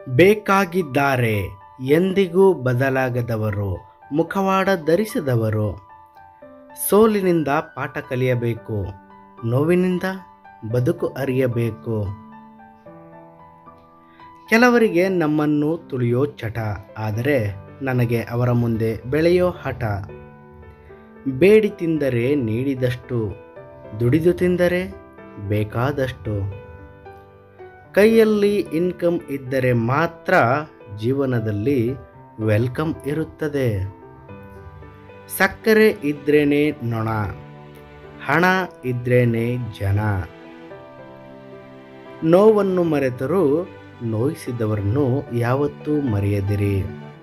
ಬೇಕಾಗಿದ್ದಾರೆ ಎಂದಿಗೂ ಬದಲಾಗದವರು ಮುಖವಾಡ ಧರಿಸಿದವರು ಸೋಲಿನಿಂದ ಪಾಠ ಕಲಿಯಬೇಕು ನೋವಿನಿಂದ ಬದುಕು ಅರಿಯಬೇಕು ಕೆಲವರಿಗೆ ನಮ್ಮನ್ನು ತುಳಿಯೋ ಚಟ ಆದರೆ ನನಗೆ ಅವರ ಮುಂದೆ ಬೆಳೆಯೋ ಹಠ ಬೇಡಿ ತಿಂದರೆ ನೀಡಿದಷ್ಟು ದುಡಿದು ತಿಂದರೆ ಬೇಕಾದಷ್ಟು ಕೈಯಲ್ಲಿ ಇನ್ಕಮ್ ಇದ್ದರೆ ಮಾತ್ರ ಜೀವನದಲ್ಲಿ ವೆಲ್ಕಮ್ ಇರುತ್ತದೆ ಸಕ್ಕರೆ ಇದ್ರೇನೆ ನೊಣ ಹಣ ಇದ್ರೇನೆ ಜನ ನೋವನ್ನು ಮರೆತರೂ ನೋಯಿಸಿದವರನ್ನು ಯಾವತ್ತೂ ಮರೆಯದಿರಿ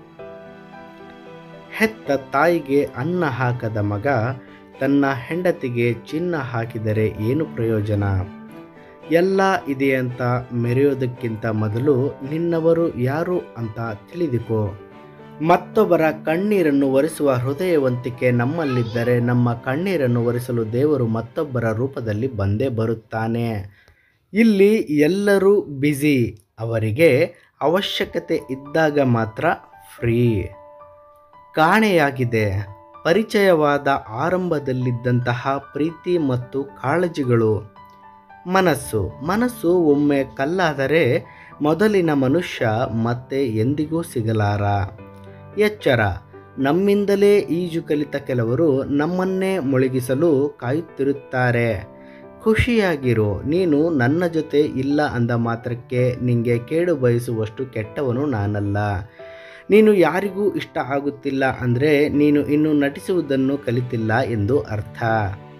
ಹೆತ್ತ ತಾಯಿಗೆ ಅನ್ನ ಹಾಕದ ಮಗ ತನ್ನ ಹೆಂಡತಿಗೆ ಚಿನ್ನ ಹಾಕಿದರೆ ಏನು ಪ್ರಯೋಜನ ಎಲ್ಲ ಇದೆ ಅಂತ ಮೆರೆಯೋದಕ್ಕಿಂತ ಮೊದಲು ನಿನ್ನವರು ಯಾರು ಅಂತ ತಿಳಿದುಕೋ ಮತ್ತೊಬ್ಬರ ಕಣ್ಣೀರನ್ನು ಒರೆಸುವ ಹೃದಯವಂತಿಕೆ ನಮ್ಮಲ್ಲಿದ್ದರೆ ನಮ್ಮ ಕಣ್ಣೀರನ್ನು ಒರೆಸಲು ದೇವರು ಮತ್ತೊಬ್ಬರ ರೂಪದಲ್ಲಿ ಬಂದೇ ಬರುತ್ತಾನೆ ಇಲ್ಲಿ ಎಲ್ಲರೂ ಬ್ಯುಸಿ ಅವರಿಗೆ ಅವಶ್ಯಕತೆ ಇದ್ದಾಗ ಮಾತ್ರ ಫ್ರೀ ಕಾಣೆಯಾಗಿದೆ ಪರಿಚಯವಾದ ಆರಂಭದಲ್ಲಿದ್ದಂತಹ ಪ್ರೀತಿ ಮತ್ತು ಕಾಳಜಿಗಳು ಮನಸ್ಸು ಮನಸ್ಸು ಒಮ್ಮೆ ಕಲ್ಲಾದರೆ ಮೊದಲಿನ ಮನುಷ್ಯ ಮತ್ತೆ ಎಂದಿಗೂ ಸಿಗಲಾರ ಎಚ್ಚರ ನಮ್ಮಿಂದಲೇ ಈಜು ಕಲಿತ ಕೆಲವರು ನಮ್ಮನ್ನೇ ಮುಳುಗಿಸಲು ಕಾಯುತ್ತಿರುತ್ತಾರೆ ಖುಷಿಯಾಗಿರು ನೀನು ನನ್ನ ಜೊತೆ ಇಲ್ಲ ಅಂದ ಮಾತ್ರಕ್ಕೆ ನಿಂಗೆ ಕೇಡು ಬಯಸುವಷ್ಟು ಕೆಟ್ಟವನು ನಾನಲ್ಲ ನೀನು ಯಾರಿಗೂ ಇಷ್ಟ ಆಗುತ್ತಿಲ್ಲ ಅಂದರೆ ನೀನು ಇನ್ನು ನಟಿಸುವುದನ್ನು ಕಲಿತಿಲ್ಲ ಎಂದು ಅರ್ಥ